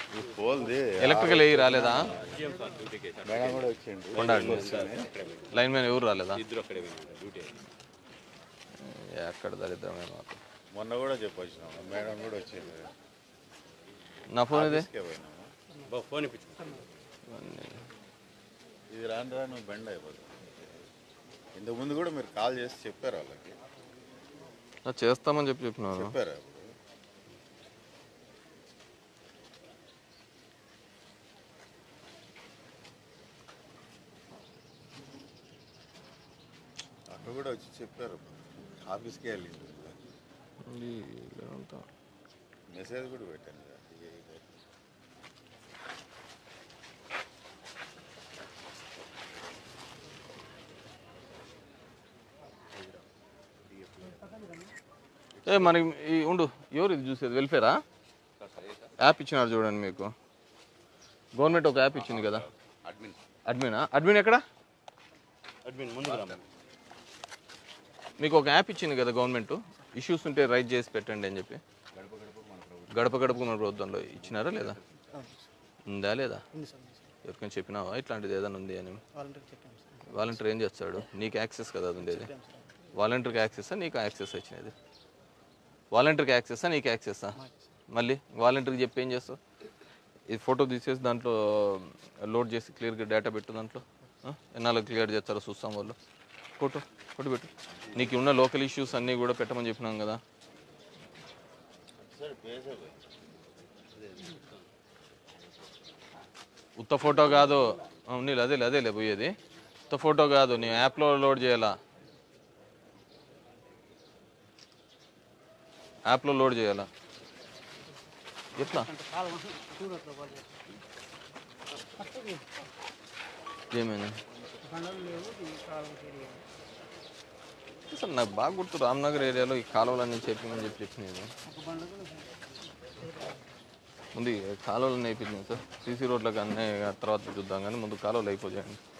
ఈ పోల్ది ఎలక్ట్రికల్ ఏ రాలేదా మేడం కూడా వచ్చిండు కొండాడు లైన్ మ్యాన్ ఎవరు రాలేదా ఇద్దరు అక్కడే పోయినారు డ్యూటీ ఎక్కడ దరిద్రమే మాకు మొన్న కూడా చెప్పొచ్చినాము మేడం కూడా వచ్చింది నా ఫోన్ ఇదే తీసుకే పోయినాము బాబు ఫోన్ ఇప్పించు ఇది రాను రాను బెండ్ అయిపోతుంది ఇంతకు ముందు కూడా మీరు కాల్ చేసి చెప్పారు వాళ్ళకి ఆ, చేస్తామని చెప్పి చెప్పినారు చెప్పారు అప్పుడు అక్కడ కూడా వచ్చి చెప్పారు ఆఫీస్కే వెళ్ళింది ఇది ఇదంతా. మెసేజ్ కూడా పెట్టాను కదా. ఇది- ఇది. ఏ మరి ఈ ఉండు ఎవరు ఇది చూసేది వెల్ఫేరా యాప్ ఇచ్చినారు చూడండి మీకు గవర్నమెంట్ ఒక యాప్ ఇచ్చింది కదా అడ్మిన్ అడ్మినా అడ్మిన్ ఎక్కడ అడ్మిన్ ముందుకు రాము మీకు ఒక యాప్ ఇచ్చింది కదా గవర్నమెంట్ ఇష్యూస్ ఉంటే రైట్ చేసి పెట్టండి అని చెప్పి గడప గడపకు మన ప్రభుత్వంలో ఇచ్చినారా లేదా ఉందా లేదా ఎవరికైనా చెప్పినావా ఇట్లాంటిది ఏదైనా ఉంది అని వాలంటీర్ ఏం చేస్తాడు నీకు యాక్సెస్ కదా అది ఉండేది వాలంటీర్కి యాక్సెస్సా నీకు యాక్సెస్ వచ్చినది వాలంటీర్కి యాక్సెస్సా నీకు యాక్సెస్సా మళ్ళీ వాలంటీర్కి చెప్పి ఏం చేస్తావు ఇది ఫోటో తీసేసి దాంట్లో లోడ్ చేసి క్లియర్గా డేటా పెట్టు దాంట్లో ఆ? ఎన్నాళ్ళు క్లియర్ చేస్తారో చూస్తాం వాళ్ళు ఫోటో ఫోటో పెట్టు నీకు ఉన్న లోకల్ ఇష్యూస్ అన్నీ కూడా పెట్టమని చెప్పినాం కదా సరే పేసే పోయి. ఉత్త ఫోటో కాదు నీళ్ళు అదే అదేలే పోయేది ఉత్త ఫోటో కాదు నీ యాప్లో లోడ్ చేయాలా యాప్లో లోడ్ చేయాలా ఎట్లా ఏమైంది అసలు నాకు బాగా గుర్తు రామ్నగర్ ఏరియాలో ఈ కాలువలన్నీ చెప్పమని చెప్పి చెప్పినది ముందు ఈ కాలువలు నేర్పించాను సార్ సీసీ రోడ్లకు అన్నీ తర్వాత చూద్దాం కానీ ముందు కాలువలు అయిపోయాయండి